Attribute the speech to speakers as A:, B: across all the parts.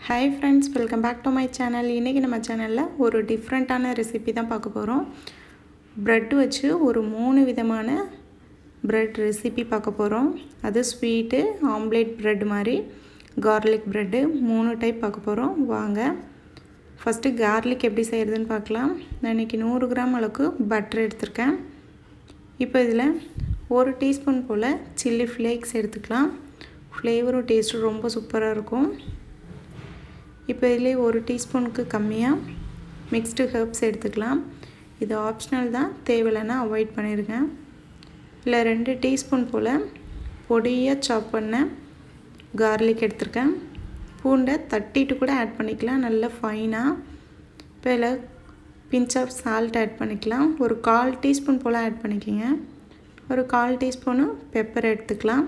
A: hi friends welcome back to my channel இன்றைக்கி நம்ம சேனலில் ஒரு டிஃப்ரெண்ட்டான ரெசிபி தான் பார்க்க போகிறோம் ப்ரெட் வச்சு ஒரு மூணு விதமான ப்ரெட் ரெசிபி பார்க்க போகிறோம் அது ஸ்வீட்டு ஆம்லேட் ப்ரெட் மாதிரி கார்லிக் ப்ரெட்டு மூணு டைப் பார்க்க போகிறோம் வாங்க ஃபஸ்ட்டு கார்லிக் எப்படி செய்கிறதுன்னு பார்க்கலாம் நான் இன்றைக்கி நூறு கிராம் அளவுக்கு பட்டர் எடுத்திருக்கேன் இப்போ இதில் ஒரு டீஸ்பூன் போல் சில்லி ஃப்ளேக்ஸ் எடுத்துக்கலாம் ஃப்ளேவரும் டேஸ்ட்டும் ரொம்ப சூப்பராக இருக்கும் இப்போ இதிலே ஒரு டீஸ்பூனுக்கு கம்மியாக மிக்ஸ்டு ஹர்ப்ஸ் எடுத்துக்கலாம் இது ஆப்ஷனல் தான் தேவையில்லைன்னா அவாய்ட் பண்ணிடுங்க இல்லை ரெண்டு டீஸ்பூன் போல் பொடியாக சாப் பண்ண கார்லிக் எடுத்திருக்கேன் பூண்டை தட்டிட்டு கூட ஆட் பண்ணிக்கலாம் நல்ல ஃபைனாக இப்போ இதில் பிஞ்ச் ஆஃப் சால்ட் ஆட் பண்ணிக்கலாம் ஒரு கால் டீஸ்பூன் போல் ஆட் பண்ணிக்கோங்க ஒரு கால் டீஸ்பூனு பெப்பர் எடுத்துக்கலாம்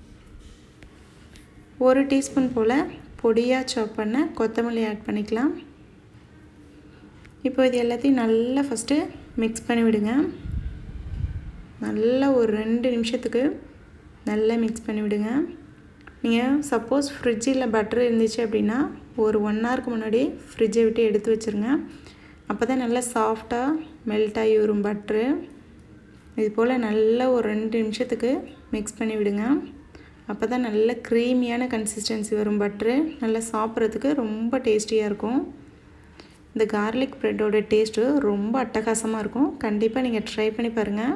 A: ஒரு டீஸ்பூன் போல் பொடியாக சாப் பண்ண கொத்தமல்லி ஆட் பண்ணிக்கலாம் இப்போ இது எல்லாத்தையும் நல்லா ஃபஸ்ட்டு மிக்ஸ் பண்ணி விடுங்க நல்லா ஒரு ரெண்டு நிமிஷத்துக்கு நல்லா மிக்ஸ் பண்ணி விடுங்க நீங்கள் சப்போஸ் ஃப்ரிட்ஜில் பட்டர் இருந்துச்சு அப்படின்னா ஒரு ஒன் ஹவருக்கு முன்னாடி ஃப்ரிட்ஜை விட்டு எடுத்து வச்சுருங்க அப்போ தான் நல்லா சாஃப்டாக மெல்ட் ஆகி வரும் பட்ரு இது போல் நல்லா ஒரு ரெண்டு நிமிஷத்துக்கு மிக்ஸ் பண்ணி விடுங்க அப்போ தான் நல்ல க்ரீமியான கன்சிஸ்டன்சி வரும் பட்ரு நல்லா சாப்பிட்றதுக்கு ரொம்ப டேஸ்டியாக இருக்கும் இந்த கார்லிக் ப்ரெட்டோட டேஸ்ட்டு ரொம்ப அட்டகாசமாக இருக்கும் கண்டிப்பாக நீங்கள் ட்ரை பண்ணி பாருங்கள்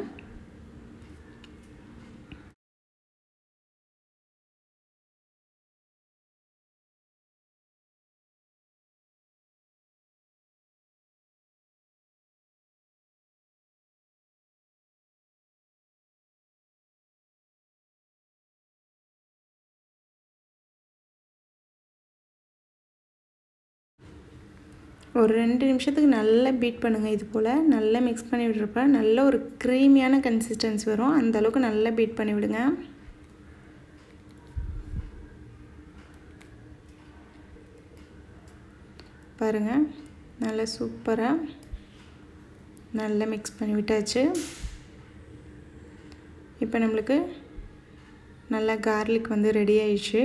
A: ஒரு ரெண்டு நிமிஷத்துக்கு நல்லா பீட் பண்ணுங்கள் இது போல் நல்லா மிக்ஸ் பண்ணி விடுறப்ப நல்ல ஒரு க்ரீமியான கன்சிஸ்டன்சி வரும் அந்த அளவுக்கு நல்லா பீட் பண்ணி விடுங்க பாருங்கள் நல்லா சூப்பராக நல்லா மிக்ஸ் பண்ணி விட்டாச்சு இப்போ நம்மளுக்கு நல்லா கார்லிக் வந்து ரெடி ஆயிடுச்சு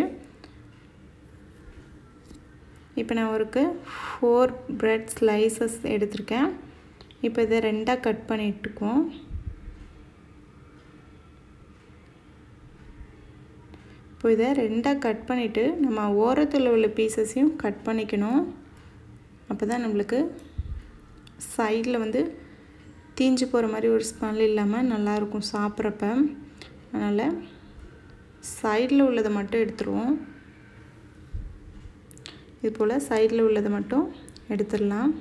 A: இப்போ நான் ஒருக்கு ஃபோர் ப்ரெட் ஸ்லைசஸ் எடுத்திருக்கேன் இப்போ இதை ரெண்டாக கட் பண்ணிட்டுக்குவோம் இப்போ இதை ரெண்டாக கட் பண்ணிவிட்டு நம்ம ஓரத்தில் உள்ள பீசஸையும் கட் பண்ணிக்கணும் அப்போ தான் நம்மளுக்கு சைடில் வந்து தீஞ்சு போகிற மாதிரி ஒரு ஸ்மெல் இல்லாமல் நல்லாயிருக்கும் சாப்பிட்றப்ப அதனால் சைடில் உள்ளதை மட்டும் எடுத்துருவோம் இது போல் சைடில் உள்ளதை மட்டும் எடுத்துடலாம்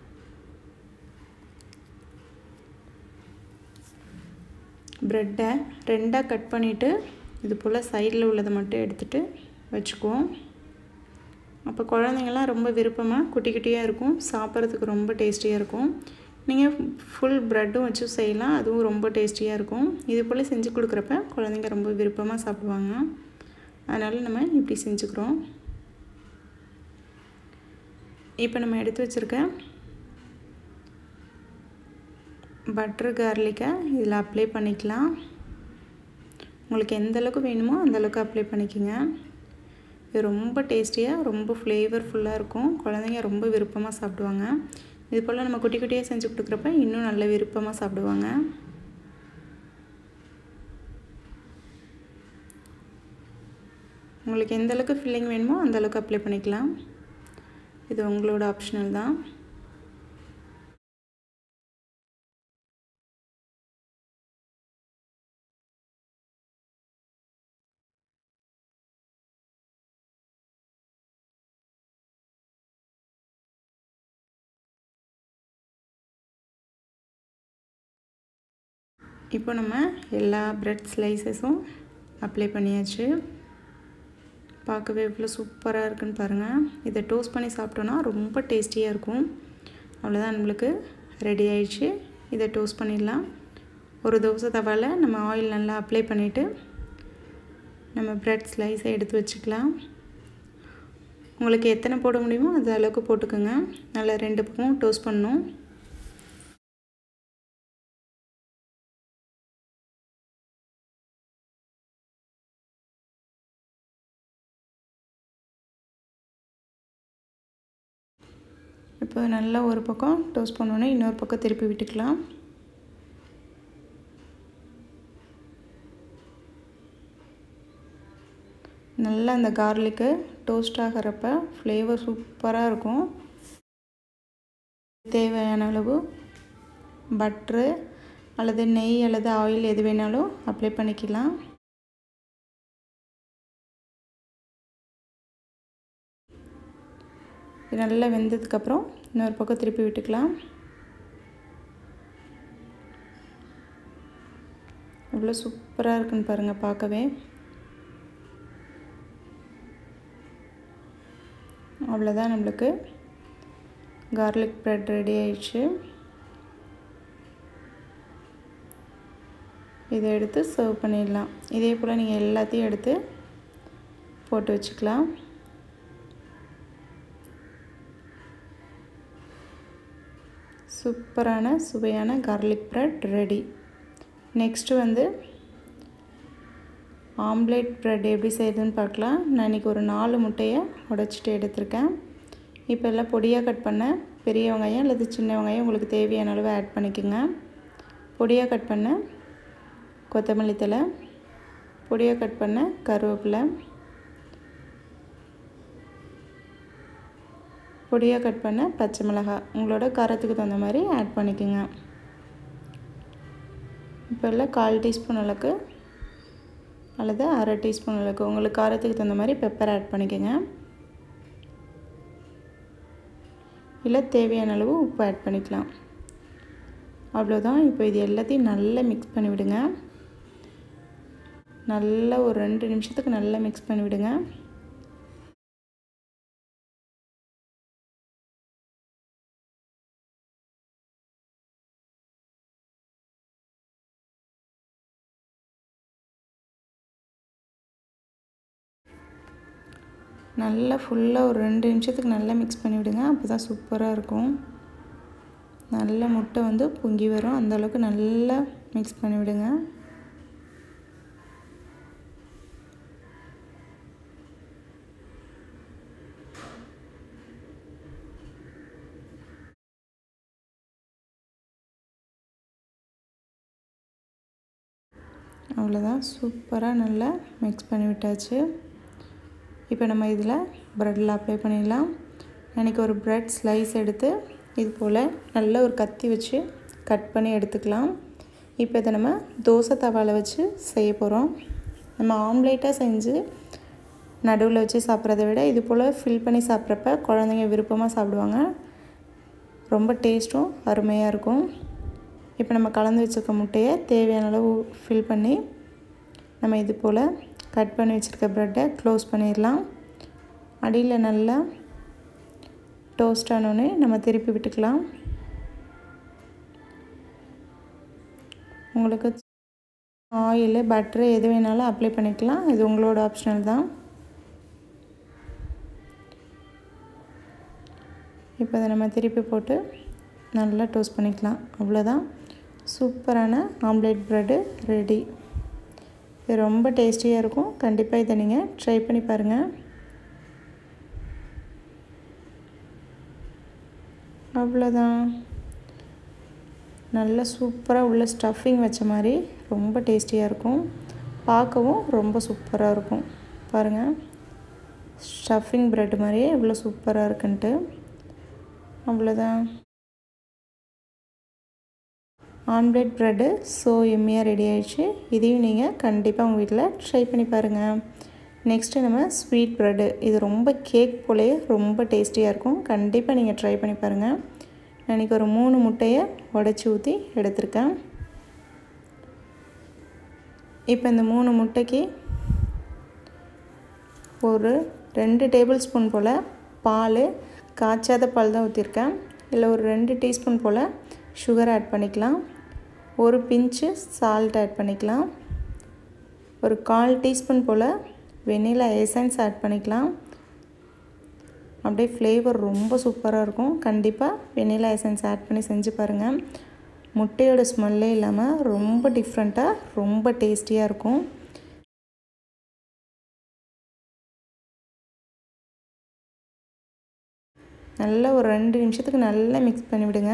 A: ப்ரெட்டை ரெண்டாக கட் பண்ணிவிட்டு இது போல் சைடில் உள்ளதை மட்டும் எடுத்துகிட்டு வச்சுக்குவோம் அப்போ குழந்தைங்கள்லாம் ரொம்ப விருப்பமாக குட்டி குட்டியாக இருக்கும் சாப்பிட்றதுக்கு ரொம்ப டேஸ்டியாக இருக்கும் நீங்கள் ஃபுல் ப்ரெட்டும் வச்சு செய்யலாம் அதுவும் ரொம்ப டேஸ்டியாக இருக்கும் இது போல் செஞ்சு கொடுக்குறப்ப குழந்தைங்க ரொம்ப விருப்பமாக சாப்பிடுவாங்க அதனால் நம்ம இப்படி செஞ்சுக்கிறோம் இப்போ நம்ம எடுத்து வச்சுருக்க பட்டர் கார்லிக்கை இதில் அப்ளை பண்ணிக்கலாம் உங்களுக்கு எந்த அளவுக்கு வேணுமோ அந்தளவுக்கு அப்ளை பண்ணிக்கோங்க இது ரொம்ப டேஸ்டியாக ரொம்ப ஃப்ளேவர்ஃபுல்லாக இருக்கும் குழந்தைங்க ரொம்ப விருப்பமாக சாப்பிடுவாங்க இது போல் நம்ம குட்டி குட்டியாக செஞ்சு கொடுக்குறப்ப இன்னும் நல்ல விருப்பமாக சாப்பிடுவாங்க உங்களுக்கு எந்த அளவுக்கு ஃபில்லிங் வேணுமோ அந்தளவுக்கு அப்ளை பண்ணிக்கலாம் இது உங்களோட ஆப்ஷனல் தான் இப்போ நம்ம எல்லா ப்ரெட் ஸ்லைசஸும் அப்ளை பண்ணியாச்சு பார்க்கவே எவ்வளோ சூப்பராக இருக்குன்னு பாருங்கள் இதை டோஸ்ட் பண்ணி சாப்பிட்டோன்னா ரொம்ப டேஸ்டியாக இருக்கும் அவ்வளோதான் நம்மளுக்கு ரெடி ஆயிடுச்சு இதை டோஸ்ட் பண்ணிடலாம் ஒரு தோசை தவாவில் நம்ம ஆயில் நல்லா அப்ளை பண்ணிவிட்டு நம்ம ப்ரெட் ஸ்லைஸை எடுத்து வச்சுக்கலாம் உங்களுக்கு எத்தனை போட முடியுமோ அது அளவுக்கு போட்டுக்கோங்க நல்லா ரெண்டு பக்கமும் டோஸ்ட் பண்ணணும் இப்போ நல்லா ஒரு பக்கம் டோஸ்ட் பண்ணோன்னே இன்னொரு பக்கம் திருப்பி விட்டுக்கலாம் நல்லா அந்த கார்லிக்கு டோஸ்ட் ஆகிறப்ப ஃப்ளேவர் சூப்பராக இருக்கும் தேவையான அளவு பட்ரு அல்லது நெய் அல்லது ஆயில் எது வேணாலும் அப்ளை பண்ணிக்கலாம் நல்லா வெந்ததுக்கப்புறம் இன்னொரு பக்கம் திருப்பி விட்டுக்கலாம் எவ்வளோ சூப்பராக இருக்குன்னு பாருங்கள் பார்க்கவே அவ்வளோதான் நம்மளுக்கு கார்லிக் ப்ரெட் ரெடி ஆயிடுச்சு இதை எடுத்து சர்வ் பண்ணிடலாம் இதே போல் நீங்கள் எல்லாத்தையும் எடுத்து போட்டு வச்சுக்கலாம் சூப்பரான சுவையான கார்லிக் ப்ரெட் ரெடி நெக்ஸ்ட்டு வந்து ஆம்லேட் ப்ரெட் எப்படி செய்யுதுன்னு பார்க்கலாம் நான் இன்றைக்கி ஒரு நாலு முட்டையை உடச்சிட்டு எடுத்திருக்கேன் இப்போ எல்லாம் பொடியாக கட் பண்ண பெரிய வெங்காயம் அல்லது சின்ன வெங்காயம் உங்களுக்கு தேவையான அளவு ஆட் பண்ணிக்கோங்க பொடியாக கட் பண்ண கொத்தமல்லி தலை பொடியாக கட் பண்ண கருவேப்பிலை பொடியாக கட் பண்ண பச்சை மிளகாய் உங்களோட காரத்துக்கு தகுந்த மாதிரி ஆட் பண்ணிக்கோங்க இப்போ எல்லாம் கால் டீஸ்பூன் அளவுக்கு அல்லது அரை டீஸ்பூன் அளவுக்கு உங்களுக்கு காரத்துக்கு தகுந்த மாதிரி பெப்பர் ஆட் பண்ணிக்கோங்க இல்லை தேவையான அளவு உப்பு ஆட் பண்ணிக்கலாம் அவ்வளோதான் இப்போ இது எல்லாத்தையும் நல்லா மிக்ஸ் பண்ணி விடுங்க நல்லா ஒரு ரெண்டு நிமிஷத்துக்கு நல்லா மிக்ஸ் பண்ணி விடுங்க நல்லா ஃபுல்லாக ஒரு ரெண்டு நிமிஷத்துக்கு நல்லா மிக்ஸ் பண்ணி விடுங்க அப்போ தான் சூப்பராக இருக்கும் நல்ல முட்டை வந்து பொங்கி வரும் அந்தளவுக்கு நல்லா மிக்ஸ் பண்ணி விடுங்க அவ்வளோதான் சூப்பராக நல்லா மிக்ஸ் பண்ணி விட்டாச்சு இப்போ நம்ம இதில் ப்ரெட்டில் அப்ளை பண்ணிடலாம் எனக்கு ஒரு ப்ரெட் ஸ்லைஸ் எடுத்து இது போல் நல்ல ஒரு கத்தி வச்சு கட் பண்ணி எடுத்துக்கலாம் இப்போ இதை நம்ம தோசை தவாவில் வச்சு செய்ய போகிறோம் நம்ம ஆம்லேட்டாக செஞ்சு நடுவில் வச்சு சாப்பிட்றத விட இது போல் ஃபில் பண்ணி சாப்பிட்றப்ப குழந்தைங்க விருப்பமாக சாப்பிடுவாங்க ரொம்ப டேஸ்ட்டும் அருமையாக இருக்கும் இப்போ நம்ம கலந்து வச்சுருக்க முட்டையை தேவையான அளவு ஃபில் பண்ணி நம்ம இது போல் கட் பண்ணி வச்சுருக்க ப்ரெட்டை க்ளோஸ் பண்ணிடலாம் அடியில் நல்லா டோஸ்ட் ஆனோடனே நம்ம திருப்பி விட்டுக்கலாம் உங்களுக்கு ஆயில் பட்ரு எது வேணாலும் அப்ளை பண்ணிக்கலாம் இது உங்களோட ஆப்ஷனல் தான் இப்போ அதை நம்ம திருப்பி போட்டு நல்லா டோஸ்ட் பண்ணிக்கலாம் அவ்வளோதான் சூப்பரான ஆம்லேட் ப்ரெட்டு ரெடி இது ரொம்ப டேஸ்டியாக இருக்கும் கண்டிப்பாக இதை நீங்கள் ட்ரை பண்ணி பாருங்கள் அவ்வளோதான் நல்ல சூப்பராக உள்ள ஸ்டஃபிங் வச்ச மாதிரி ரொம்ப டேஸ்டியாக இருக்கும் பார்க்கவும் ரொம்ப சூப்பராக இருக்கும் பாருங்கள் ஸ்டஃபிங் ப்ரெட் மாதிரியே எவ்வளோ சூப்பராக இருக்குன்ட்டு அவ்வளோதான் ஆம்லேட் ப்ரெட்டு ஸோ எம்மியாக ரெடி ஆயிடுச்சு இதையும் நீங்கள் கண்டிப்பாக உங்கள் வீட்டில் ட்ரை பண்ணி பாருங்கள் நெக்ஸ்ட்டு நம்ம ஸ்வீட் ப்ரெட்டு இது ரொம்ப கேக் போலேயே ரொம்ப டேஸ்டியாக இருக்கும் கண்டிப்பாக நீங்கள் ட்ரை பண்ணி பாருங்கள் நான் இன்றைக்கி ஒரு மூணு முட்டையை உடச்சி ஊற்றி எடுத்திருக்கேன் இப்போ இந்த மூணு முட்டைக்கு ஒரு ரெண்டு டேபிள் ஸ்பூன் போல் பால் காய்ச்சாத பால் தான் ஊற்றிருக்கேன் இல்லை ஒரு ரெண்டு டீஸ்பூன் போல் சுகர் ஆட் பண்ணிக்கலாம் ஒரு பிஞ்சு சால்ட் ஆட் பண்ணிக்கலாம் ஒரு கால் டீஸ்பூன் போல் வெனிலா எசன்ஸ் ஆட் பண்ணிக்கலாம் அப்படியே ஃப்ளேவர் ரொம்ப சூப்பராக இருக்கும் கண்டிப்பாக வெனிலா எசன்ஸ் ஆட் பண்ணி செஞ்சு பாருங்கள் முட்டையோட ஸ்மெல்லே இல்லாமல் ரொம்ப டிஃப்ரெண்ட்டாக ரொம்ப டேஸ்டியாக இருக்கும் நல்லா ஒரு ரெண்டு நிமிஷத்துக்கு நல்லா மிக்ஸ் பண்ணி விடுங்க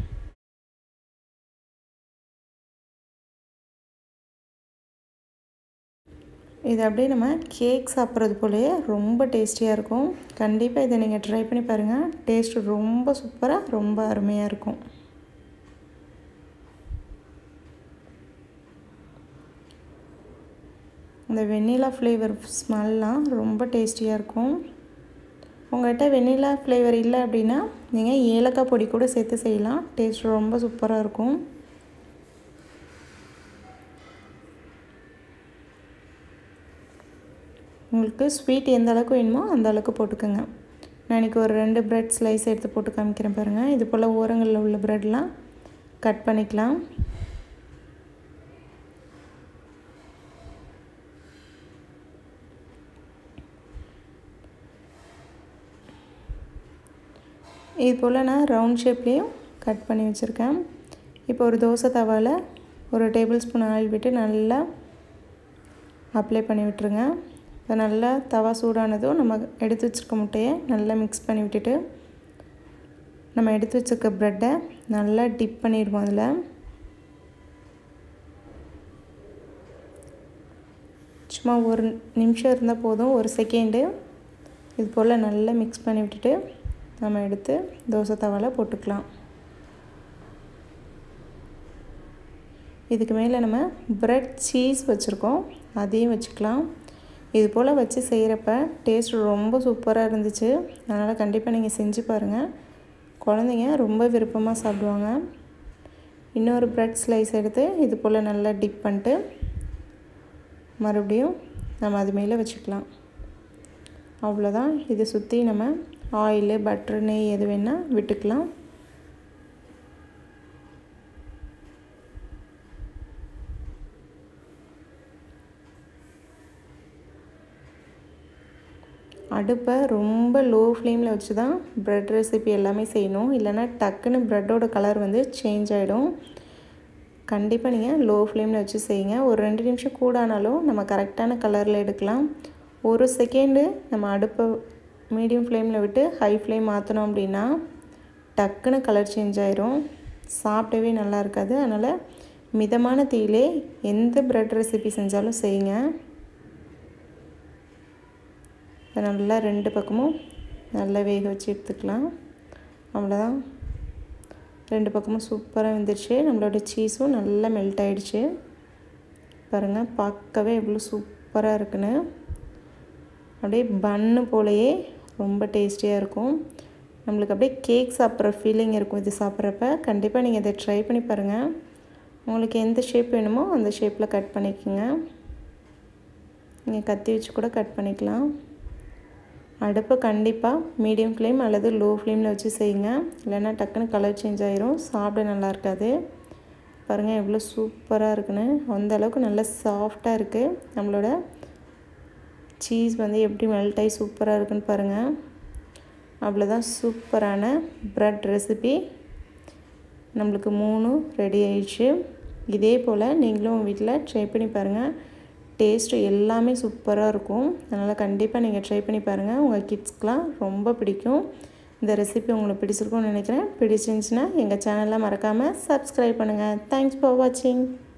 A: இது அப்படியே நம்ம கேக் சாப்பிட்றது போலயே ரொம்ப டேஸ்டியாக இருக்கும் கண்டிப்பாக இதை நீங்கள் ட்ரை பண்ணி பாருங்கள் டேஸ்ட் ரொம்ப சூப்பராக ரொம்ப அருமையாக இருக்கும் இந்த வெண்ணிலா ஃப்ளேவர் ஸ்மெல்லாம் ரொம்ப டேஸ்டியாக இருக்கும் உங்கள்கிட்ட வெண்ணிலா ஃப்ளேவர் இல்லை அப்படின்னா நீங்கள் ஏலக்காய் பொடி கூட சேர்த்து செய்யலாம் டேஸ்ட் ரொம்ப சூப்பராக இருக்கும் உங்களுக்கு ஸ்வீட் எந்த அளவுக்கு வேணுமோ அந்த அளவுக்கு போட்டுக்கோங்க நான் இன்றைக்கி ஒரு ரெண்டு ப்ரெட் ஸ்லைஸ் எடுத்து போட்டு காமிக்கிறேன் பாருங்கள் இது போல் ஓரங்களில் உள்ள ப்ரெட்லாம் கட் பண்ணிக்கலாம் இது போல் நான் ரவுண்ட் ஷேப்லேயும் கட் பண்ணி வச்சுருக்கேன் இப்போ ஒரு தோசை தவாவில் ஒரு டேபிள் ஸ்பூன் ஆயில் விட்டு நல்லா அப்ளை பண்ணி விட்டுருங்க இப்போ நல்லா தவா சூடானதும் நம்ம எடுத்து வச்சுருக்க முட்டையை நல்லா மிக்ஸ் பண்ணி விட்டுட்டு நம்ம எடுத்து வச்சுருக்க ப்ரெட்டை நல்லா டிப் பண்ணிடுவோம் அதில் சும்மா ஒரு நிமிஷம் இருந்தால் போதும் ஒரு செகண்டு இது போல் நல்லா மிக்ஸ் பண்ணி விட்டுட்டு நம்ம எடுத்து தோசை தவாவில் போட்டுக்கலாம் இதுக்கு மேலே நம்ம ப்ரெட் சீஸ் வச்சுருக்கோம் அதையும் வச்சுக்கலாம் இது போல் வச்சு செய்கிறப்ப டேஸ்ட் ரொம்ப சூப்பராக இருந்துச்சு அதனால் கண்டிப்பாக நீங்கள் செஞ்சு பாருங்கள் குழந்தைங்க ரொம்ப விருப்பமாக சாப்பிடுவாங்க இன்னொரு ப்ரெட் ஸ்லைஸ் எடுத்து இது போல் நல்லா டிப் பண்ணிட்டு மறுபடியும் நம்ம அது மேலே வச்சுக்கலாம் அவ்வளோதான் இதை சுற்றி நம்ம ஆயிலு பட்ரு நெய் எது வேணால் விட்டுக்கலாம் அடுப்பை ரொம்ப லோ ஃப்ளேமில் வச்சு தான் ப்ரெட் ரெசிபி எல்லாமே செய்யணும் இல்லைனா டக்குன்னு ப்ரெட்டோட கலர் வந்து சேஞ்ச் ஆகிடும் கண்டிப்பாக நீங்கள் லோ ஃப்ளேமில் வச்சு செய்யுங்க ஒரு ரெண்டு நிமிஷம் கூட ஆனாலும் நம்ம கரெக்டான கலரில் எடுக்கலாம் ஒரு செகண்டு நம்ம அடுப்பை மீடியம் ஃப்ளேமில் விட்டு ஹை ஃப்ளேம் மாற்றினோம் அப்படின்னா டக்குன்னு கலர் சேஞ்ச் ஆயிரும் சாப்பிடவே நல்லா இருக்காது அதனால் மிதமான தீயிலே எந்த ப்ரெட் ரெசிபி செஞ்சாலும் செய்யுங்க இப்போ நல்லா ரெண்டு பக்கமும் நல்லா வேக வச்சு எடுத்துக்கலாம் அவ்வளோதான் ரெண்டு பக்கமும் சூப்பராக வெந்துருச்சு நம்மளோட சீஸும் நல்லா மெல்ட் ஆகிடுச்சு பாருங்கள் பார்க்கவே எவ்வளோ சூப்பராக இருக்குன்னு அப்படியே பன்னு போலையே ரொம்ப டேஸ்டியாக இருக்கும் நம்மளுக்கு அப்படியே கேக் சாப்பிட்ற ஃபீலிங் இருக்கும் இது சாப்பிட்றப்ப கண்டிப்பாக நீங்கள் இதை ட்ரை பண்ணி பாருங்கள் உங்களுக்கு எந்த ஷேப் வேணுமோ அந்த ஷேப்பில் கட் பண்ணிக்கோங்க நீங்கள் கத்தி வச்சு கூட கட் பண்ணிக்கலாம் அடுப்பை கண்டிப்பாக மீடியம் ஃப்ளேம் அல்லது லோ ஃப்ளேமில் வச்சு செய்யுங்க இல்லைன்னா டக்குன்னு கலர் சேஞ்ச் ஆயிரும் சாப்பிட நல்லா இருக்காது பாருங்கள் எவ்வளோ சூப்பராக இருக்குன்னு அந்த அளவுக்கு நல்லா சாஃப்டாக இருக்குது நம்மளோட சீஸ் வந்து எப்படி மெல்ட் ஆகி சூப்பராக இருக்குன்னு பாருங்கள் அவ்வளோதான் சூப்பரான ப்ரெட் ரெசிபி நம்மளுக்கு மூணு ரெடி ஆயிடுச்சு இதே போல் நீங்களும் வீட்டில் ட்ரை பண்ணி பாருங்கள் டேஸ்ட்டு எல்லாமே சூப்பராக இருக்கும் அதனால் கண்டிப்பாக நீங்கள் ட்ரை பண்ணி பாருங்கள் உங்கள் கிட்ஸ்க்கெலாம் ரொம்ப பிடிக்கும் இந்த ரெசிபி உங்களுக்கு பிடிச்சிருக்கும்னு நினைக்கிறேன் பிடிச்சிருந்துச்சின்னா எங்கள் சேனலில் மறக்காமல் சப்ஸ்கிரைப் பண்ணுங்கள் தேங்க்ஸ் ஃபார் வாட்சிங்